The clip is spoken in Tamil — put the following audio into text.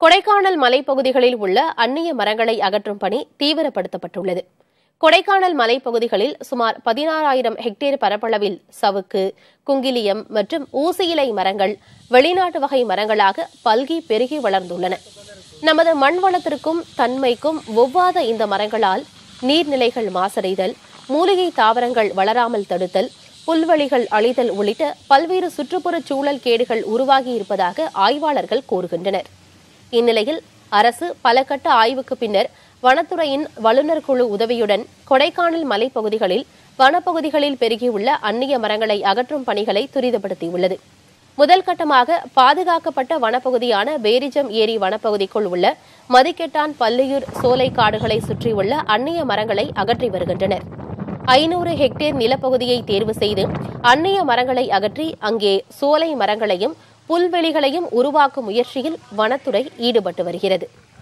கொடைக்கானல் மலைப்பகுதிகளில் உள்ள அந்நிய மரங்களை அகற்றும் பணி தீவிரப்படுத்தப்பட்டுள்ளது கொடைக்கானல் மலைப்பகுதிகளில் சுமார் பதினாறாயிரம் ஹெக்டேர் பரப்பளவில் சவுக்கு குங்கிலியம் மற்றும் ஊசியிலை மரங்கள் வெளிநாட்டு வகை மரங்களாக பல்கி பெருகி வளர்ந்துள்ளன நமது மண் வளத்திற்கும் தன்மைக்கும் ஒவ்வாத இந்த மரங்களால் நீர்நிலைகள் மாசடைதல் மூலிகை தாவரங்கள் வளராமல் தடுத்தல் புல்வெளிகள் அழிதல் உள்ளிட்ட பல்வேறு சுற்றுப்புறச் சூழல் கேடுகள் உருவாகியிருப்பதாக ஆய்வாளர்கள் கூறுகின்றனர் இந்நிலையில் அரசு பல கட்ட ஆய்வுக்கு பின்னர் வனத்துறையின் வல்லுநர் குழு உதவியுடன் கொடைக்கானல் மலைப்பகுதிகளில் வனப்பகுதிகளில் பெருகியுள்ள அந்நிய மரங்களை அகற்றும் பணிகளை துரிதப்படுத்தியுள்ளது முதல் கட்டமாக பாதுகாக்கப்பட்ட வனப்பகுதியான பேரிஜம் ஏரி வனப்பகுதிக்குள் உள்ள மதிக்கெட்டான் பல்லியூர் சோலை காடுகளை சுற்றியுள்ள அந்நிய மரங்களை அகற்றி வருகின்றனர் ஐநூறு ஹெக்டேர் நிலப்பகுதியை தேர்வு செய்து அந்நிய மரங்களை அகற்றி அங்கே சோலை மரங்களையும் புல்வெளிகளையும் உருவாக்கும் முயற்சியில் வனத்துறை ஈடுபட்டு வருகிறது